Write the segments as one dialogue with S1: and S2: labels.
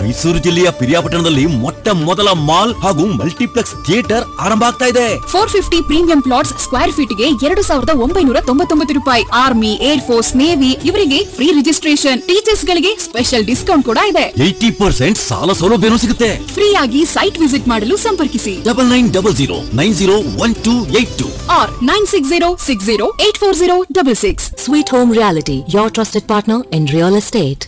S1: ಮೈಸೂರು ಜಿಲ್ಲೆಯ ಪಿರಿಯಾಪಟ್ಟಣದಲ್ಲಿ ಮೊಟ್ಟ ಮೊದಲ ಮಾಲ್ ಹಾಗೂ ಮಲ್ಟಿಪ್ಲೆಕ್ಸ್ ಥಿಯೇಟರ್ ಆರಂಭ ಆಗ್ತಾ ಇದೆ
S2: four fifty premium plots square feet ಗೆ ಎರಡು ಸಾವಿರದ ಒಂಬೈನೂರ ತೊಂಬತ್ತೊಂಬತ್ತು ರೂಪಾಯಿ ಆರ್ಮಿ ಏರ್ ಫೋರ್ಸ್ ನೇವಿ ಇವರಿಗೆ ಫ್ರೀ ರಿಜಿಸ್ಟ್ರೇಷನ್ ಟೀಚರ್ಸ್ ಗಳಿಗೆ ಸ್ಪೆಷಲ್ ಡಿಸ್ಕೌಂಟ್ ಕೂಡ ಇದೆ
S1: ಏಯ್ಟಿ ಪರ್ಸೆಂಟ್ ಸಾಲ ಸೌಲಭ್ಯನೂ ಸಿಗುತ್ತೆ
S2: ಫ್ರೀ ಆಗಿ ಸೈಟ್ ವಿಸಿಟ್ ಮಾಡಲು ಸಂಪರ್ಕಿಸಿ
S1: double nine double zero nine zero one two eight two
S2: ಆರ್ nine six zero six zero eight four zero double six
S3: Sweet Home Reality, your trusted partner in real estate.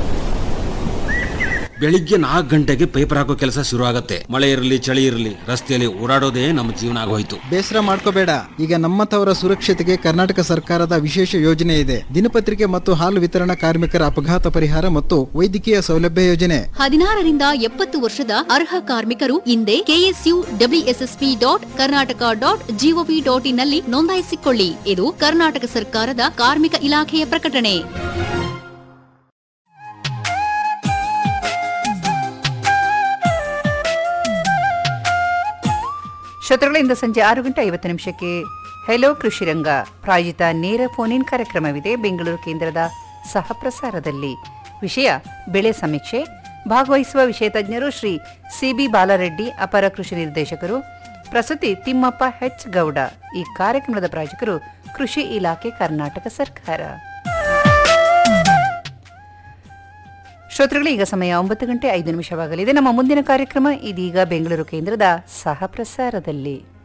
S4: ಬೆಳಿಗ್ಗೆ ನಾಲ್ಕು ಗಂಟೆಗೆ paper ಹಾಕೋ ಕೆಲಸ ಶುರು ಆಗತ್ತೆ ಮಳೆ ಇರಲಿ ಚಳಿ ಇರಲಿ ರಸ್ತೆಯಲ್ಲಿ ಓಡಾಡೋದೇ ನಮ್ಮ ಜೀವನ ಆಗೋಯ್ತು
S5: ಬೇಸರ ಮಾಡ್ಕೋಬೇಡ ಈಗ ನಮ್ಮತವರ ಸುರಕ್ಷತೆಗೆ ಕರ್ನಾಟಕ ಸರ್ಕಾರದ ವಿಶೇಷ ಯೋಜನೆ ಇದೆ ದಿನಪತ್ರಿಕೆ ಮತ್ತು ಹಾಲು ವಿತರಣಾ ಕಾರ್ಮಿಕರ ಅಪಘಾತ ಪರಿಹಾರ ಮತ್ತು ವೈದ್ಯಕೀಯ ಸೌಲಭ್ಯ ಯೋಜನೆ
S6: ಹದಿನಾರರಿಂದ ಎಪ್ಪತ್ತು ವರ್ಷದ ಅರ್ಹ ಕಾರ್ಮಿಕರು ಹಿಂದೆ KSU WSSP dot Karnataka dot GOV dot ಇನ್ನಲ್ಲಿ ನೋಂದಾಯಿಸಿಕೊಳ್ಳಿ ಇದು ಕರ್ನಾಟಕ ಸರ್ಕಾರದ ಕಾರ್ಮಿಕ ಇಲಾಖೆಯ ಪ್ರಕಟಣೆ
S7: ಶ್ರೋತೃಗಳಿಂದ ಸಂಜೆ ಆರು ಗಂಟೆ ಐವತ್ತು ನಿಮಿಷಕ್ಕೆ ಹೆಲೋ ಕೃಷಿರಂಗ ಪ್ರಾಯೋಜಿತ ನೇರ ಫೋನ್ ಇನ್ ಕಾರ್ಯಕ್ರಮವಿದೆ ಬೆಂಗಳೂರು ಕೇಂದ್ರದ ಸಹ ಪ್ರಸಾರದಲ್ಲಿ ವಿಷಯ ಬೆಳೆ ಸಮೀಕ್ಷೆ ಭಾಗವಹಿಸುವ ವಿಷಯ ತಜ್ಞರು ಶ್ರೀ ಸಿಬಿ ಬಾಲರೆಡ್ಡಿ ಅಪರ ಕೃಷಿ ನಿರ್ದೇಶಕರು ಪ್ರಸ್ತುತಿ ತಿಮ್ಮಪ್ಪ ಹೆಚ್ ಗೌಡ ಈ ಕಾರ್ಯಕ್ರಮದ ಪ್ರಾಯೋಜಕರು ಕೃಷಿ ಇಲಾಖೆ ಕರ್ನಾಟಕ ಸರ್ಕಾರ ಶ್ರೋತೃಗಳು ಈಗ ಸಮಯ ಒಂಬತ್ತು ಗಂಟೆ ಐದು ನಿಮಿಷವಾಗಲಿದೆ ನಮ್ಮ ಮುಂದಿನ ಕಾರ್ಯಕ್ರಮ ಇದೀಗ ಬೆಂಗಳೂರು ಕೇಂದ್ರದ ಸಹ ಪ್ರಸಾರದಲ್ಲಿ